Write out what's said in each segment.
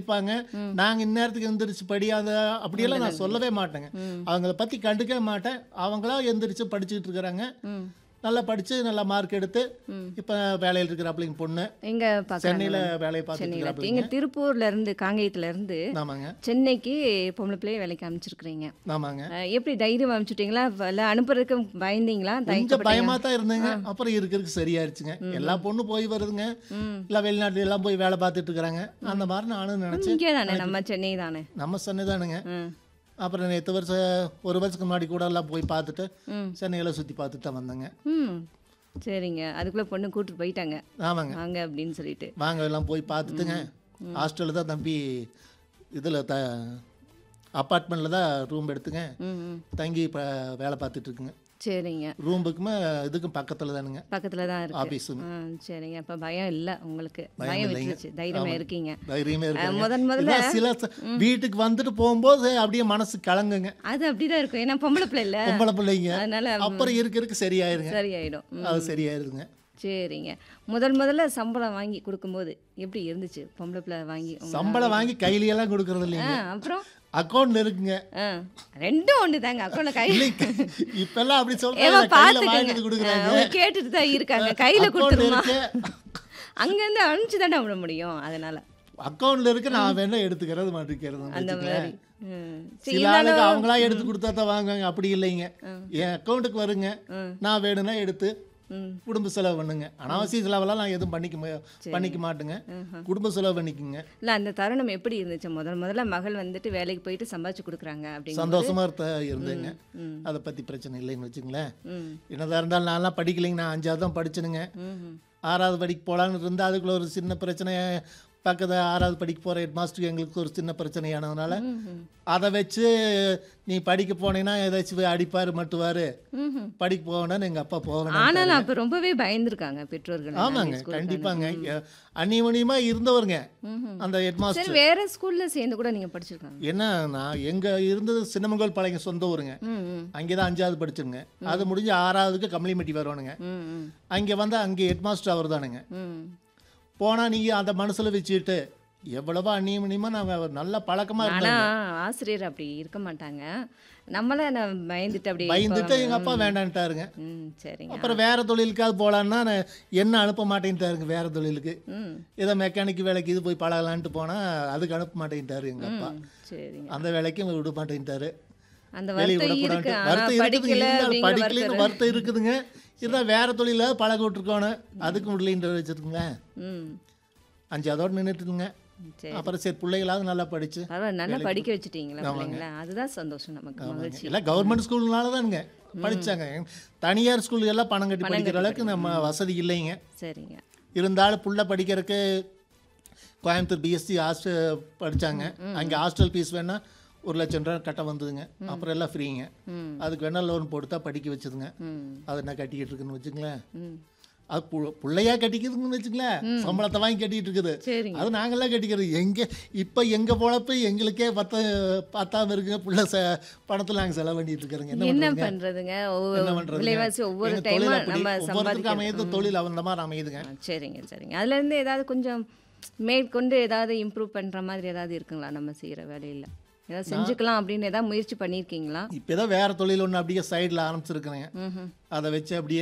படிப்பாங்க நாங்க இந்நேரத்துக்கு எந்திரிச்சு படி அந்த அப்படியெல்லாம் நான் சொல்லவே மாட்டேங்க அவங்கள பத்தி கண்டுக்கவே மாட்டேன் அவங்களா எந்திரிச்சு படிச்சுட்டு இருக்கிறாங்க ம் நல்லா படிச்சு நல்லா மார்க் எடுத்து ம். இப்ப வேலையில் இருக்கிறாப்பிள்ளைங்க பொண்ணு எங்க பார்க்குறாங்க சென்னையில வேலையை பார்த்துட்டு சென்னையில் இருக்கிறாப்பிள்ளைங்க எங்க திருப்பூர்ல இருந்து காங்கேயத்துல இருந்து ஆமாங்க சென்னைக்கு பொம்பளை பிள்ளைய வேலைக்கு அனுப்பிச்சிருக்கிறீங்க ஆமாங்க அஹ் எப்படி தைரியம் அனுப்பிச்சுட்டீங்களா இல்லை அனுப்புறதுக்கு பயந்தீங்களா கொஞ்சம் தயக்கப்பட்டீங்களா? பயமா தான் இருந்தேங்க அப்புறம் இருக்கிறதுக்கு சரியாயிருச்சுங்க எல்லா பொண்ணு போய் வருதுங்க ம் இல்ல வெளிநாட்டுல எல்லாம் போய் வேலை பார்த்துட்டு இருக்கிறாங்க அந்த மாதிரி நானும் நினைச்சேன் இங்கே தானே நம்ம சென்னை தானே நம்ம சென்னைதானுங்க ம் அப்புறம் நேற்று வருஷம் ஒரு வருஷத்துக்கு முன்னாடி கூட எல்லாம் போய் பார்த்துட்டு ம் சென்னையில சுத்தி பார்த்துட்டு தான் வந்தேங்க ம் சரிங்க அதுக்குள்ள பொண்ணு கூட்டிட்டு போயிட்டாங்க ஆமாங்க வாங்க அப்படின்னு சொல்லிட்டு வாங்க எல்லாம் போய் பார்த்துட்டுங்க ஹாஸ்டலில் தான் தம்பி இதில் த அப்பார்ட்மெண்ட்டில் தான் ரூம் எடுத்துங்க ம் ம் தங்கி இப்போ வேலை பார்த்துட்டு இருக்குங்க சரிங்க ரூமுக்குமே இதுக்கும் பக்கத்தில் தானுங்க பக்கத்துல தான் இருக்கு ஆஃபீஸுங்க ஆ சரிங்க அப்ப பயம் இல்ல உங்களுக்கு பயம் பயம் இல்லைங்க. விட்டுருச்சு தைரியமா இருக்கீங்க தைரியமே அஹ், இருக்குங்க முதன் முதல்ல இதான் சில ச- வீட்டுக்கு வந்துட்டு போகும்போது அப்படியே மனசு கலங்குங்க அது அப்படிதான் இருக்கும் ஏன்னா பொம்பளை பிள்ளை இல்ல பொம்பளை பிள்ளைங்க அதனால அப்புறம் இருக்க இருக்க சரியாயிருங்க சரியாயிடும் ம், அது சரியாயிருங்க சரிங்க முதல் முதல்ல சம்பளம் வாங்கி கொடுக்கும்போது எப்படி இருந்துச்சு பொம்பளை பிள்ளை வாங்கி உங்க- சம்பளம் வாங்கி கையிலெல்லாம் கொடுக்கறது ஆ, இல்லைங்க அப்புறம் அக்கௌண்ட்ல இருக்குங்க ஆ, ரெண்டும் ஒன்று தாங்க அக்கௌண்ட்ல கை இல்லைங்க இப்பெல்லாம் அப்படி ஏமா சொல்றாங்க கையில பாத்துக்கங்க வாங்கிட்டு கொடுக்குறாங்க அவங்க கேட்டுட்டு தான் இருக்காங்க கையில அக்கௌண்ட்ல கொடுத்துருமா இருக்கு அங்கேருந்து அனுப்பிச்சு தானே விட முடியும் அதனால அக்கௌண்ட்ல இருக்கு நான் வேணா எடுத்துக்கிறது மாட்டிக்கிறது அந்த வச்சுக்கங்களேன். மாதிரி ம். சரி, சில ஆளுங்க அவங்களா எடுத்து கொடுத்தா தான் வாங்குவாங்க அப்படி இல்லைங்க என் அக்கௌண்ட்டுக்கு வருங்க ம். நான் வேணும்னா எடுத்து ம் குடும்ப செலவு பண்ணுங்க அனாவசிய செலவெல்லாம் நான் எதுவும் பண்ணிக்க மு- பண்ணிக்க மாட்டேங்க குடும்ப செலவு பண்ணிக்கோங்க இல்ல அந்த தருணம் எப்படி இருந்துச்சு முதல் முதல்ல மகள் வந்துட்டு வேலைக்கு போயிட்டு சம்பாதிச்சு கொடுக்குறாங்க அப்படிங்க சந்தோஷமா இருந்த இருந்தேங்க ம் அதை பத்தி பிரச்சனை இல்லைன்னு வச்சுங்களேன் ம் என்னதான் இருந்தாலும் நான்லாம் படிக்கலைங்க நான் அஞ்சாவது தான் படிச்சேனுங்க ம் ம். ஆறாவது படிக்க போகலான்னு இருந்தால் அதுக்குள்ள ஒரு சின்ன பிரச்சனை பக்கத்து ஆறாவது படிக்க போகிற ஹெட் மாஸ்டருக்கு எங்களுக்கு ஒரு சின்ன பிரச்சனையானதுனால ம் ம். அதை வச்சு நீ படிக்க போனீங்கன்னா ஏதாச்சும் அடிப்பார் மட்டுவார் ம் ம். படிக்க போவேன்னு எங்கள் அப்பா போவேன் ஆனாலும் அப்ப ரொம்பவே பயந்துருக்காங்க பெற்றோர்கள் ஆமாங்க கண்டிப்பாங்க அந்நியமணியமாக இருந்தவருங்க ம்ஹும். அந்த ஹெட் மாஸ்டர் சரி வேற ஸ்கூல்ல சேர்ந்து கூட நீங்க படிச்சிருக்காங்க என்ன நான் எங்கள் இருந்தது சின்னமங்கல் பழைய சொந்த ஊருங்க ம் ம் அங்கே தான் அஞ்சாவது படிச்சுங்க அது முடிஞ்சு ஆறாவதுக்கு கம்ப்ளிமெண்ட்டி வரணுங்க ம் ம் அங்கே வந்து அங்கே ஹெட் மாஸ்டர் அவர் தானுங்க ம் போனால் நீங்கள் அந்த மனசில் வச்சுக்கிட்டு எவ்வளவோ அந்நியமணியமாக நாங்கள் நல்ல பழக்கமாக ஆனா இருந்தோம் ஆசிரியர் அப்படி இருக்க மாட்டாங்க நம்மள நான் பயந்துட்டு அப்படி பயந்துட்டு எங்கள் அப்பா வேண்டான்ட்டாருங்க ம் சரிங்க அப்புறம் வேற தொழிலுக்காவது போகலான்னா நான் என்ன அனுப்ப மாட்டேன்ட்டாருங்க வேற தொழிலுக்கு ம் ஏதோ மெக்கானிக் வேலைக்கு இது போய் பழகலான்ட்டு போனால் அதுக்கு அனுப்ப மாட்டேன்ட்டாரு எங்கள் அப்பா ம், சரிங்க அந்த வேலைக்கும் விட மாட்டேன்ட்டாரு அந்த வெளியே வருத்தம் இருக்கு விடக்கூடாது ஆனா வருத்தம் இருக்குதுங்க படிக்கல இருந்தாலும் அப்படிங்கிற படிக்கலன்னு வருத்தம் வருத்தம் இருக்குதுங்க இருந்தால் வேற தொழிலாவது பழக விட்டுருக்கோணும் அதுக்கும் விடலின்ற வச்சுருக்குங்களேன் ம் அஞ்சாவதோடு நின்றுட்டுங்க சரி அப்புறம் சரி பிள்ளைகளாவது நல்லா படிச்சு பரவாயில்ல நல்லா படிக்க வச்சுட்டீங்களா பிள்ளைங்களா அதுதான் சந்தோஷம் நமக்கு மகிழ்ச்சி எல்லாம் கவர்மெண்ட் ஸ்கூல்னால தானுங்க படிச்சாங்க தனியார் ஸ்கூல் எல்லாம் பணம் கட்டி படிக்கிற அளவுக்கு நம்ம வசதி இல்லைங்க சரிங்க இருந்தாலும் புள்ள படிக்கிறதுக்கு கோயம்புத்தூர் பிஎஸ்சி ஹாஸ்டல் படிச்சாங்க அங்கே ஹாஸ்டல் ஃபீஸ் வேணா ஒரு லட்சம் ரூபா கட்ட வந்ததுங்க அப்புறம் எல்லாம் ஃப்ரீங்க ம் அதுக்கு வேணா லோன் போட்டு தான் படிக்க வச்சதுங்க ம் அதை என்ன கட்டிக்கிட்டு இருக்குன்னு வச்சுங்களேன் ம் அது பு- பிள்ளையா கட்டிக்குதுங்கன்னு வச்சுங்களேன் சம்பளத்தை வாங்கி கட்டிட்டு இருக்குது சரிங்க அது நாங்கெல்லாம் கட்டிக்கிறது எங்கே இப்போ எங்கள் பொழப்பு எங்களுக்கே பத்த பத்தாம இருக்குங்க புள்ள ச பணத்தில் நாங்கள் செலவு பண்ணிட்டு இருக்கிறோங்க என்ன என்ன பண்ணுறதுங்க பண்றதுங்க என்ன ஒவ்வொரு பண்ணுறதுங்க விலைவாசி ஒவ்வொரு எங்க தொழில் டைமும் அப்படி. நம்ம ஒவ்வொருத்தருக்கும் சம்பாதிக்கிறோம் அமையுது தொழில் அந்த மாதிரி அமையுதுங்க ஆ, சரிங்க சரிங்க அதுல இருந்து ஏதாவது கொஞ்சம் மேற்கொண்டு ஏதாவது இம்ப்ரூவ் பண்ற மாதிரி ஏதாவது இருக்குங்களா நம்ம செய்யற வேலையில ஏதாவது செஞ்சுக்கலாம் அப்படின்னு ஏதாவது முயற்சி பண்ணியிருக்கீங்களா இப்போ ஏதோ வேறு தொழில் ஒன்று அப்படியே சைடில் ஆரம்பிச்சிருக்கிறேங்க ம் அதை வச்சு அப்படியே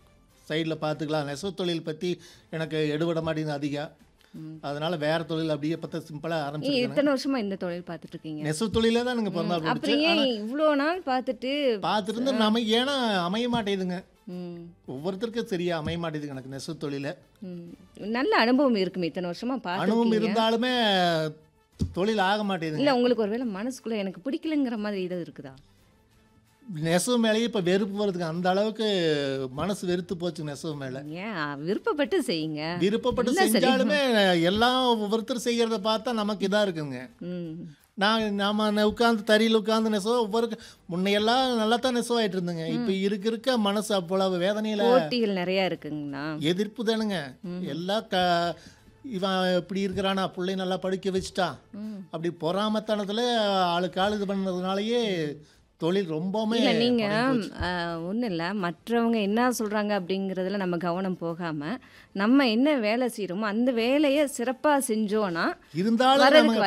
சைடில் பார்த்துக்கலாம் நெசவு தொழில் பற்றி எனக்கு எடுபட மாட்டேங்குது அதிகம் அதனால வேற தொழில் அப்படியே பார்த்தா சிம்பிளாக ஏன் ஆரம்பிச்சிருக்கேன் இத்தனை வருஷமா இந்த தொழில் பார்த்துட்டு இருக்கீங்க நெசவு தொழிலே தான் நீங்கள் பிறந்தா போச்சு அப்புறம் ஏன் இவ்வளோ நாள் பார்த்துட்டு பார்த்துருந்து நம்ம ஏன்னா அமைய மாட்டேங்குதுங்க ம், ஒவ்வொருத்தருக்கும் சரியா அமைய மாட்டேங்குது எனக்கு நெசவு தொழில ம். நல்ல அனுபவம் இருக்குமே இத்தனை வருஷமா அனுபவம் பார்த்துருக்கீங்க இருந்தாலுமே தொழில் ஆக மாட்டேங்குதுங்க இல்ல உங்களுக்கு ஒருவேளை மனசுக்குள்ள எனக்கு பிடிக்கலங்கிற மாதிரி இது இருக்குதா நெசவு மேலேயே இப்போ வெறுப்பு வருதுங்க அந்த அளவுக்கு மனசு வெறுத்து போச்சு நெசவு மேலே ஏன் விருப்பப்பட்டு செய்யுங்க விருப்பப்பட்டு என்ன சரி? செஞ்சாலுமே எல்லாம் ஒவ்வொருத்தர் செய்யறத பார்த்தா நமக்கு இதா இருக்குங்க ம் நான் நாம உட்காந்து தறியில் உட்காந்து நெசவு ஒவ்வொரு முன்னையெல்லாம் நல்லா தான் நெசவாயிட்டு இருந்துங்க இப்போ இருக்க இருக்க மனசு அவ்வளவு வேதனையில போட்டிகள் நிறைய இருக்குங்கண்ணா எதிர்ப்பு தானுங்க எல்லாம் க இவன் இப்படி இருக்கிறானா பிள்ளை நல்லா படிக்க வச்சுட்டான் ம். அப்படி பொறாமத்தனத்துல ஆளுக்கு ஆளு இது பண்ணதுனாலயே தொழில் ரொம்பவுமே இல்ல நீங்க குறைஞ்சு போச்சு. ஒன்றும் இல்லை மற்றவங்க என்ன சொல்றாங்க அப்படிங்கிறதுல நம்ம கவனம் போகாம நம்ம என்ன வேலை செய்யறோமோ அந்த வேலையை சிறப்பா செஞ்சோன்னா இருந்தாலும் வரதுக்கு நம்ம